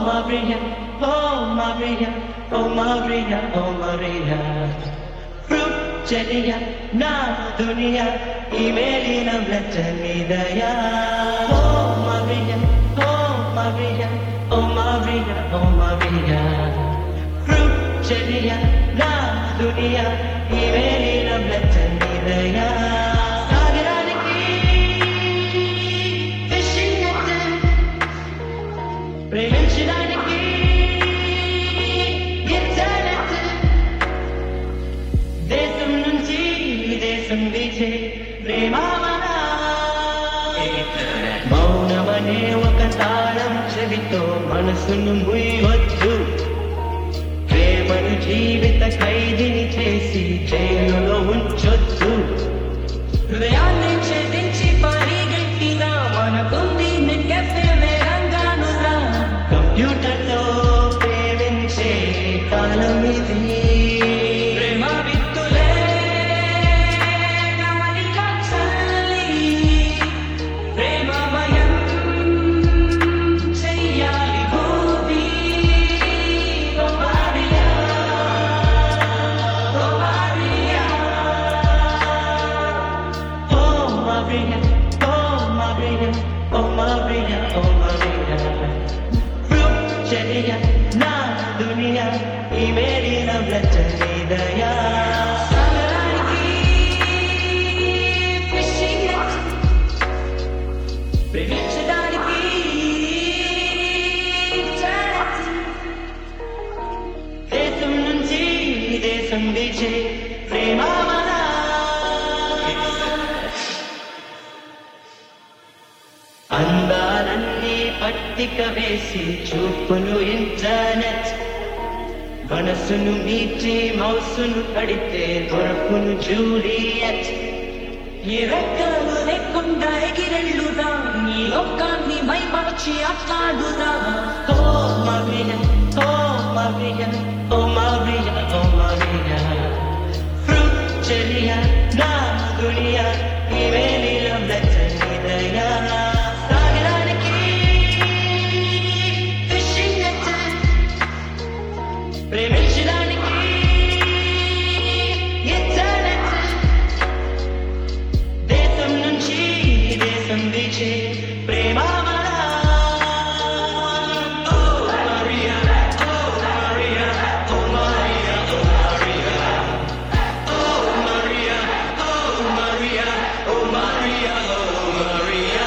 Maria, oh Maria, oh Maria, oh Maria. Fruit చెలియ నా దునియా ఈ మేలిన బ్లచ్చనిదయా ఓ Maria, oh Maria, oh Maria, oh Maria. Fruit చెలియ నా దునియా ఈ మేలిన బ్లచ్చనిదయా సాగరానికి fishing net ప్రేమించడానికి ఎత్తనెత్త. దేశం నుంచి దేశం వీచే ప్రేమావన మౌనమనే ఒక తాళం చెవితో మనసును ముయ్యవచ్చు ప్రేమను జీవిత ఖైదీని చేసి జైలులో ఉంచొచ్చు హృదయాన్ని ఛేదించి పరిగెట్టిన మనకుంది నెగ్గెఫే వేరంగానురా కంప్యూటర్లో ప్రేమించే కాలం ఇది ప్రేమ విత్తులే గమనిక చల్లి ప్రేమమయం చెయ్యాలి భూమి oh Maria oh Maria Oh Maria, oh Maria, oh Maria, oh Maria. Fruit చెలియ నా దునియా ఈ మేలిన బ్లచ్చనిదయా సాగరానికి ఫిషింగ్ నెట్ ప్రేమించడానికి జానెట్ దేశం నుంచి దేశం వీచే ప్రేమావన అందాలన్నీ పట్టిక వేసి చూపును ఇంటర్నెట్ మనసును మీచి మౌసును కడితే దొరకును జూలియట్ ఈ రెక్కలు లేకుండా ఎగిరెళ్ళురా నీ లోకాన్ని మైమరచి అట్లాడురా Oh Maria, oh Maria, oh Maria, oh Maria. Fruit చెలియా నా దునియా ఈ వేలిలో బ్లచ్చనిదయా సాగరానికి fishing net. ప్రేమించడానికి internet. దేశం నుంచి దేశం వీచే ప్రేమావన Oh Maria, oh Maria, oh Maria, oh Maria. Oh Maria, oh Maria, oh Maria, oh Maria.